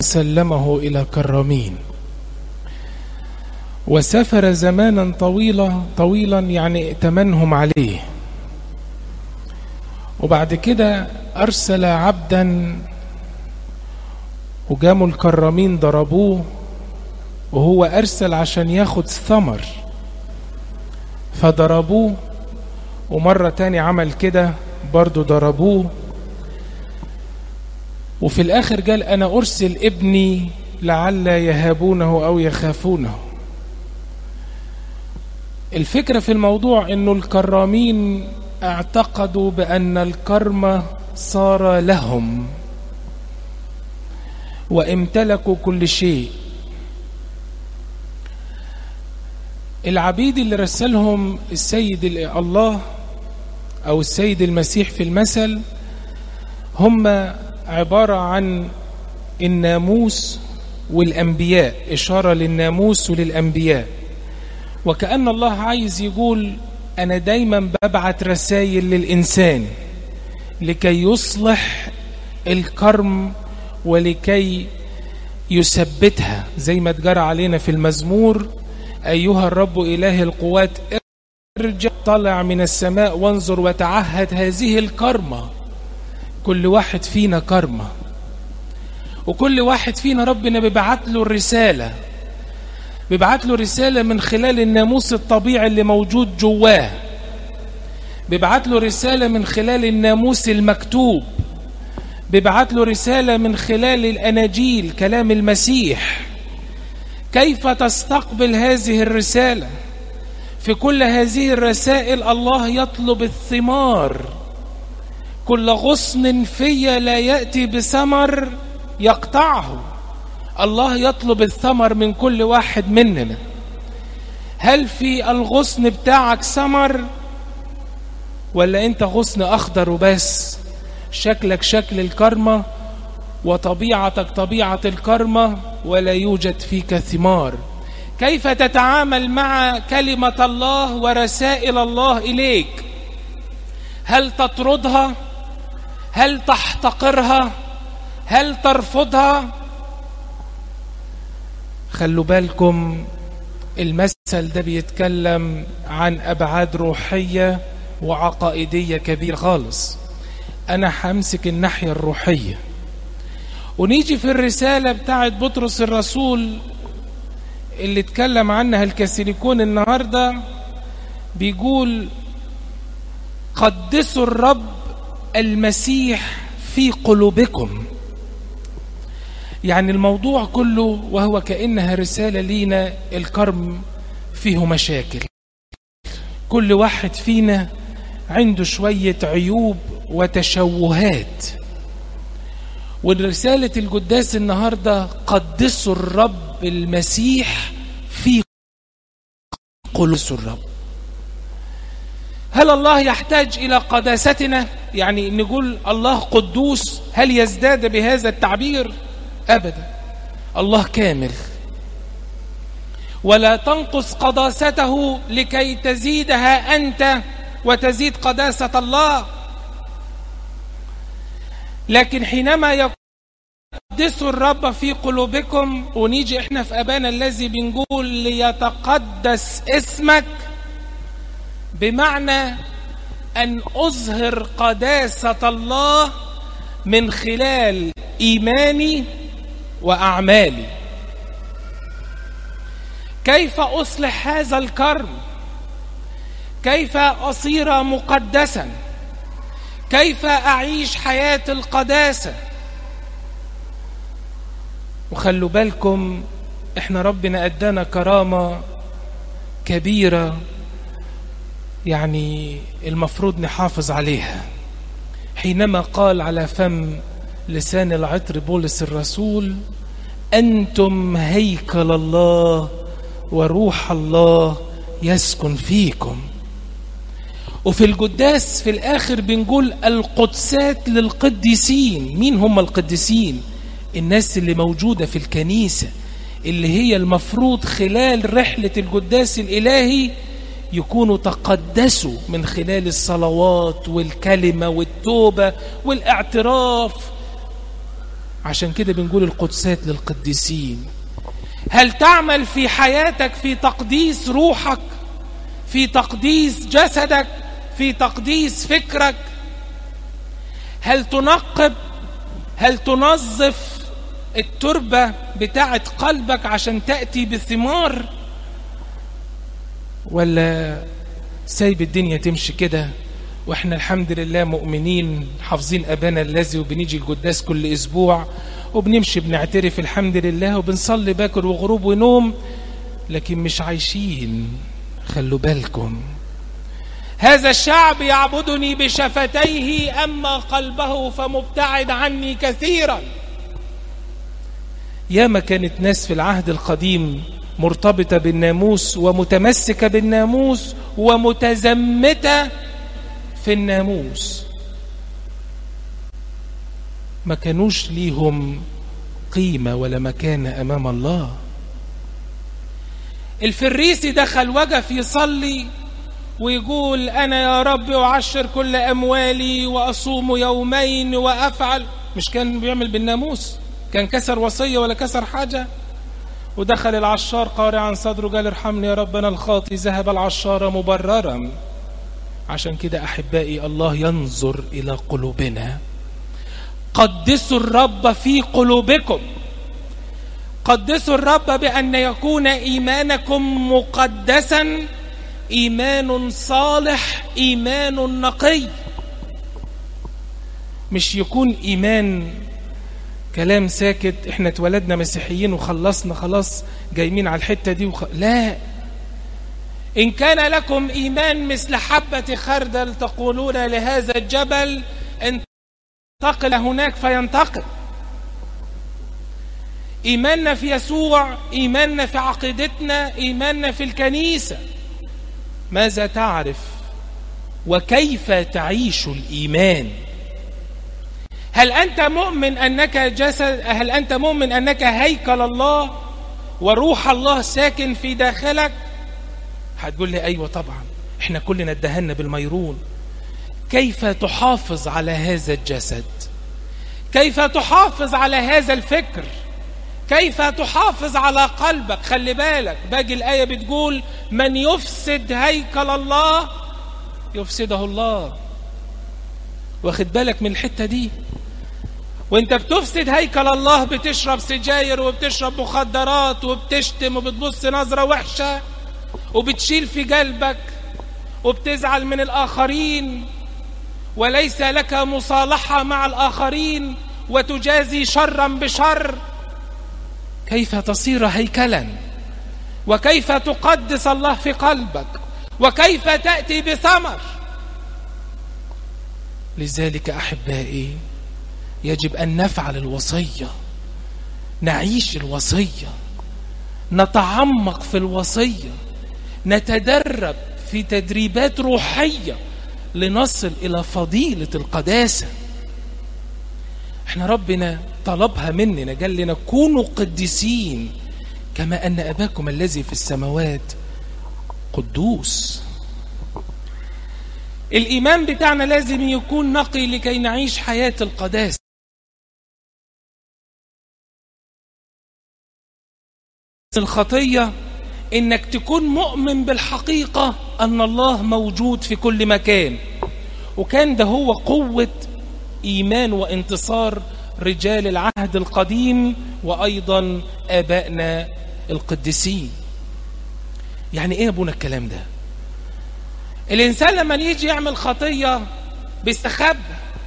وسلمه إلى كرامين وسافر زمانا طويلا طويلا يعني ائتمنهم عليه وبعد كده أرسل عبدا وجاموا الكرامين ضربوه وهو أرسل عشان ياخد ثمر فضربوه ومرة تاني عمل كده برضو ضربوه وفي الآخر قال أنا أرسل ابني لعل يهابونه أو يخافونه الفكرة في الموضوع أنه الكرامين اعتقدوا بأن الكرم صار لهم وامتلكوا كل شيء العبيد اللي رسلهم السيد الله أو السيد المسيح في المثل هم عبارة عن الناموس والأنبياء إشارة للناموس وللأنبياء وكأن الله عايز يقول أنا دايما ببعت رسائل للإنسان لكي يصلح الكرم ولكي يثبتها زي ما تجرى علينا في المزمور أيها الرب إله القوات ارجع طلع من السماء وانظر وتعهد هذه الكرمة كل واحد فينا كرمة وكل واحد فينا ربنا بيبعت له الرسالة بيبعت له رسالة من خلال الناموس الطبيعي اللي موجود جواه بيبعت له رسالة من خلال الناموس المكتوب بيبعت له رسالة من خلال الأناجيل كلام المسيح كيف تستقبل هذه الرسالة في كل هذه الرسائل الله يطلب الثمار كل غصن في لا يأتي بثمر يقطعه الله يطلب الثمر من كل واحد مننا هل في الغصن بتاعك ثمر ولا انت غصن اخضر وبس شكلك شكل الكرمة وطبيعتك طبيعة الكرمة ولا يوجد فيك ثمار كيف تتعامل مع كلمة الله ورسائل الله إليك هل تطردها هل تحتقرها هل ترفضها خلوا بالكم المثل ده بيتكلم عن أبعاد روحية وعقائدية كبيرة خالص أنا همسك الناحية الروحية ونيجي في الرسالة بتاعت بطرس الرسول اللي اتكلم عنها الكاثوليكون النهاردة بيقول قدسوا الرب المسيح في قلوبكم يعني الموضوع كله وهو كأنها رسالة لينا الكرم فيه مشاكل كل واحد فينا عنده شوية عيوب وتشوهات والرسالة القداس النهاردة قدسوا الرب المسيح في قلوب الرب هل الله يحتاج إلى قداستنا يعني نقول الله قدوس هل يزداد بهذا التعبير أبدا الله كامل ولا تنقص قداسته لكي تزيدها أنت وتزيد قداسة الله لكن حينما يقدسوا الرب في قلوبكم ونيجي احنا في أبانا الذي بنقول ليتقدس اسمك بمعنى أن أظهر قداسة الله من خلال إيماني وأعمالي كيف أصلح هذا الكرم كيف أصير مقدسا كيف أعيش حياة القداسة وخلوا بالكم احنا ربنا أدانا كرامة كبيرة يعني المفروض نحافظ عليها حينما قال على فم لسان العطر بولس الرسول أنتم هيكل الله وروح الله يسكن فيكم وفي القداس في الآخر بنقول القدسات للقديسين مين هم القديسين الناس اللي موجودة في الكنيسة اللي هي المفروض خلال رحلة القداس الإلهي يكونوا تقدسوا من خلال الصلوات والكلمة والتوبة والاعتراف عشان كده بنقول القدسات للقديسين هل تعمل في حياتك في تقديس روحك في تقديس جسدك في تقديس فكرك هل تنقب هل تنظف التربة بتاعة قلبك عشان تأتي بثمار ولا سايب الدنيا تمشي كده واحنا الحمد لله مؤمنين حافظين ابانا الذي وبنيجي القداس كل اسبوع وبنمشي بنعترف الحمد لله وبنصلي باكر وغروب ونوم لكن مش عايشين خلوا بالكم هذا الشعب يعبدني بشفتيه أما قلبه فمبتعد عني كثيرا ياما كانت ناس في العهد القديم مرتبطة بالناموس ومتمسكة بالناموس ومتزمتة في الناموس ما كانوش ليهم قيمة ولا مكانة أمام الله الفريسي دخل وقف يصلي ويقول أنا يا رب أعشر كل أموالي وأصوم يومين وأفعل مش كان بيعمل بالناموس كان كسر وصية ولا كسر حاجة ودخل العشار قارع عن صدره قال ارحمني يا ربنا الخاطي ذهب العشار مبررا عشان كده أحبائي الله ينظر إلى قلوبنا قدسوا الرب في قلوبكم قدسوا الرب بأن يكون إيمانكم مقدسا إيمان صالح إيمان نقي مش يكون إيمان كلام ساكت احنا اتولدنا مسيحيين وخلصنا خلاص جايمين على الحتة دي وخ... لا إن كان لكم إيمان مثل حبة خردل تقولون لهذا الجبل انتقل هناك فينتقل إيماننا في يسوع إيماننا في عقيدتنا إيماننا في الكنيسة ماذا تعرف وكيف تعيش الإيمان هل أنت مؤمن أنك جسد هل أنت مؤمن أنك هيكل الله وروح الله ساكن في داخلك هتقول لي أيوة طبعا احنا كلنا ادهنا بالميرون كيف تحافظ على هذا الجسد كيف تحافظ على هذا الفكر كيف تحافظ على قلبك خلي بالك باقي الآية بتقول من يفسد هيكل الله يفسده الله واخد بالك من الحتة دي وانت بتفسد هيكل الله بتشرب سجاير وبتشرب مخدرات وبتشتم وبتبص نظرة وحشة وبتشيل في قلبك وبتزعل من الآخرين وليس لك مصالحة مع الآخرين وتجازي شرا بشر كيف تصير هيكلا وكيف تقدس الله في قلبك وكيف تأتي بثمر لذلك أحبائي يجب أن نفعل الوصية نعيش الوصية نتعمق في الوصية نتدرب في تدريبات روحية لنصل إلى فضيلة القداسة احنا ربنا طلبها مننا قال لنا كونوا قديسين كما أن أباكم الذي في السماوات قدوس الإيمان بتاعنا لازم يكون نقي لكي نعيش حياة القداسة الخطية إنك تكون مؤمن بالحقيقة أن الله موجود في كل مكان وكان ده هو قوة إيمان وانتصار رجال العهد القديم وأيضا آبائنا القديسين يعني إيه أبونا الكلام ده الإنسان لما يجي يعمل خطية بيستخبى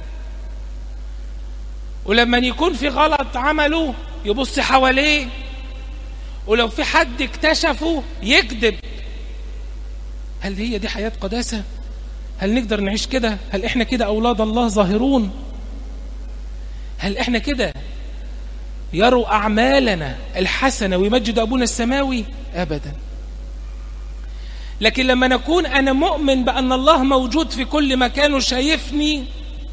ولما يكون في غلط عمله يبص حواليه ولو في حد اكتشفه يكذب هل هي دي حياة قداسة هل نقدر نعيش كده هل احنا كده أولاد الله ظاهرون هل احنا كده يروا أعمالنا الحسنة ويمجد أبونا السماوي أبدا لكن لما نكون أنا مؤمن بأن الله موجود في كل مكان وشايفني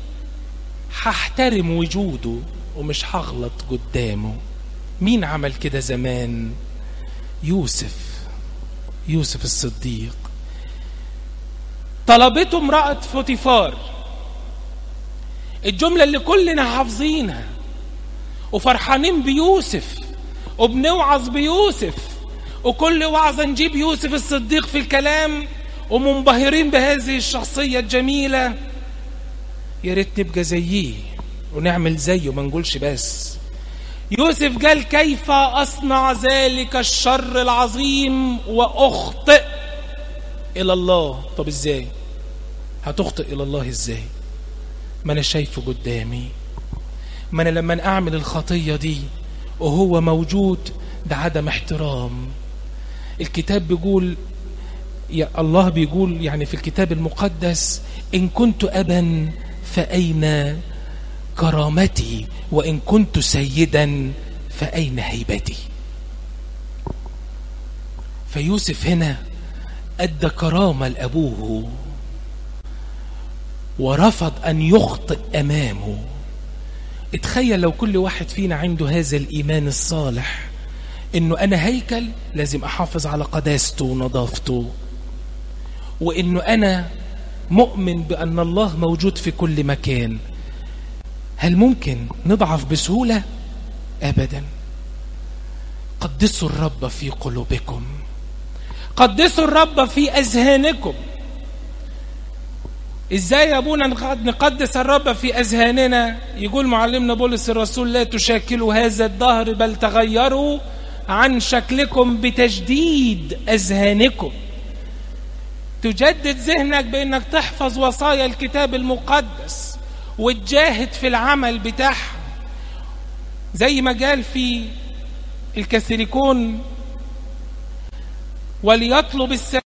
هحترم وجوده ومش هغلط قدامه مين عمل كده زمان يوسف يوسف الصديق طلبته امرأة فوتيفار الجملة اللي كلنا حافظينها وفرحانين بيوسف وبنوعظ بيوسف وكل وعظة نجيب يوسف الصديق في الكلام ومنبهرين بهذه الشخصية الجميلة يا ريت نبقى زيه ونعمل زيه ما نقولش بس يوسف قال كيف أصنع ذلك الشر العظيم وأخطئ إلى الله طب إزاي هتخطئ إلى الله إزاي ما أنا شايفه قدامي ما أنا لما أعمل الخطية دي وهو موجود ده عدم احترام الكتاب بيقول يا الله بيقول يعني في الكتاب المقدس إن كنت أبا فأين كرامتي وإن كنت سيدا فأين هيبتي فيوسف هنا أدى كرامة لأبوه ورفض أن يخطئ أمامه اتخيل لو كل واحد فينا عنده هذا الإيمان الصالح إنه أنا هيكل لازم أحافظ على قداسته ونظافته وإنه أنا مؤمن بأن الله موجود في كل مكان هل ممكن نضعف بسهولة؟ أبدا قدسوا الرب في قلوبكم قدسوا الرب في أذهانكم ازاي يا ابونا نقدس الرب في اذهاننا يقول معلمنا بولس الرسول لا تشاكلوا هذا الدهر بل تغيروا عن شكلكم بتجديد اذهانكم تجدد ذهنك بانك تحفظ وصايا الكتاب المقدس وتجاهد في العمل بتاعها زي ما قال في الكاثوليكون وليطلب السلام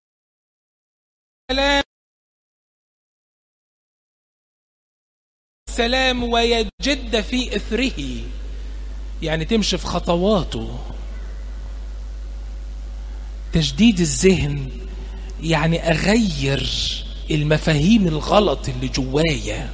السلام ويجد في إثره يعني تمشي في خطواته تجديد الذهن يعني أغير المفاهيم الغلط اللي جوايا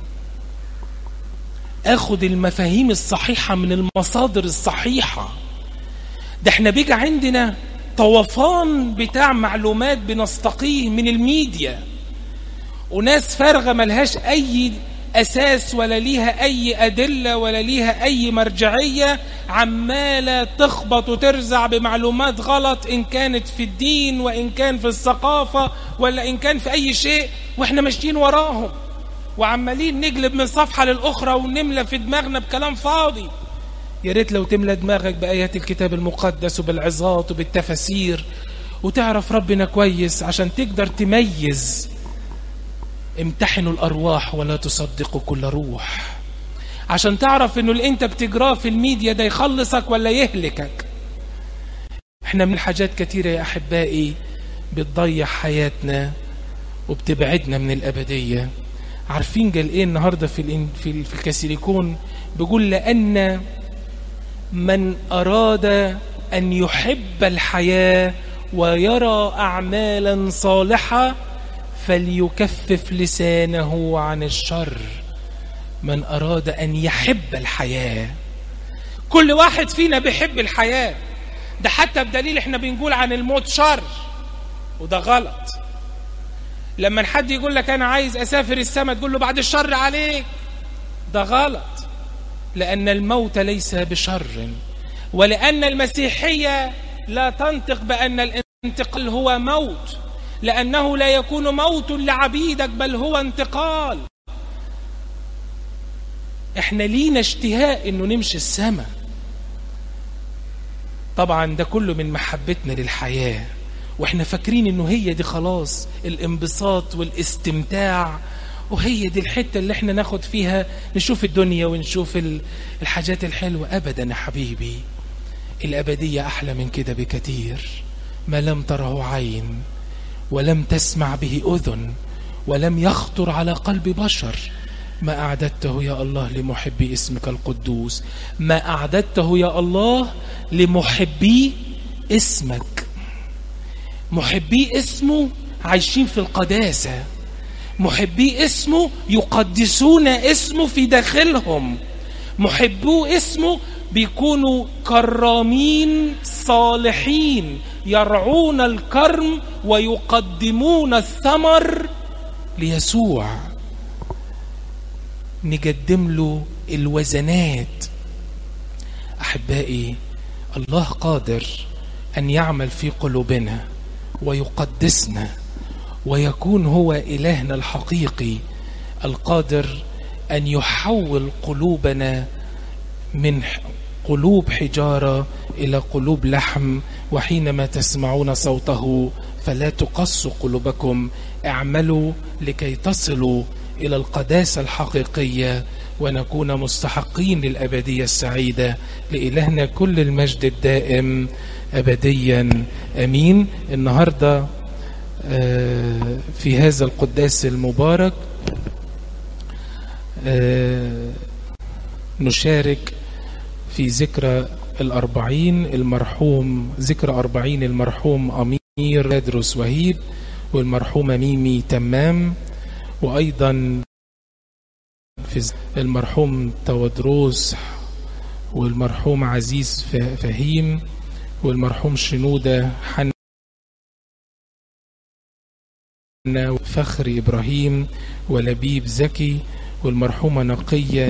أخد المفاهيم الصحيحة من المصادر الصحيحة ده احنا بيجي عندنا طوفان بتاع معلومات بنستقيه من الميديا وناس فارغة ملهاش أي أساس ولا ليها أي أدلة ولا ليها أي مرجعية عمالة تخبط وترزع بمعلومات غلط إن كانت في الدين وإن كان في الثقافة ولا إن كان في أي شيء وإحنا ماشيين وراهم وعمالين نقلب من صفحة للأخرى ونملى في دماغنا بكلام فاضي يا ريت لو تملى دماغك بآيات الكتاب المقدس وبالعظات وبالتفاسير وتعرف ربنا كويس عشان تقدر تميز امتحنوا الأرواح ولا تصدقوا كل روح عشان تعرف انه اللي انت بتجراه في الميديا ده يخلصك ولا يهلكك احنا من حاجات كتيرة يا أحبائي بتضيع حياتنا وبتبعدنا من الأبدية عارفين قال ايه النهاردة في, في, في الكاسيليكون بيقول لأن من أراد أن يحب الحياة ويرى أعمالا صالحة فليكفف لسانه عن الشر من أراد أن يحب الحياة كل واحد فينا بيحب الحياة ده حتى بدليل احنا بنقول عن الموت شر وده غلط لما حد يقول لك أنا عايز أسافر السماء تقول له بعد الشر عليك ده غلط لأن الموت ليس بشر ولأن المسيحية لا تنطق بأن الانتقال هو موت لأنه لا يكون موت لعبيدك بل هو انتقال احنا لينا اشتهاء انه نمشي السماء طبعا ده كله من محبتنا للحياة واحنا فاكرين انه هي دي خلاص الانبساط والاستمتاع وهي دي الحتة اللي احنا ناخد فيها نشوف الدنيا ونشوف الحاجات الحلوة ابدا يا حبيبي الابدية احلى من كده بكثير ما لم تره عين ولم تسمع به أذن ولم يخطر على قلب بشر ما أعددته يا الله لمحبي اسمك القدوس ما أعددته يا الله لمحبي اسمك محبي اسمه عايشين في القداسة محبي اسمه يقدسون اسمه في داخلهم محبو اسمه بيكونوا كرامين صالحين يرعون الكرم ويقدمون الثمر ليسوع نقدم له الوزنات أحبائي الله قادر أن يعمل في قلوبنا ويقدسنا ويكون هو إلهنا الحقيقي القادر أن يحول قلوبنا من قلوب حجارة إلى قلوب لحم وحينما تسمعون صوته فلا تقصوا قلوبكم اعملوا لكي تصلوا إلى القداسة الحقيقية ونكون مستحقين للأبدية السعيدة لإلهنا كل المجد الدائم أبديا أمين النهاردة في هذا القداس المبارك نشارك في ذكرى الأربعين المرحوم ذكرى أربعين المرحوم أمير تدرس وهيب والمرحومة ميمي تمام وأيضا في المرحوم تودروس والمرحوم عزيز فهيم والمرحوم شنودة حنا فخر إبراهيم ولبيب زكي والمرحومة نقية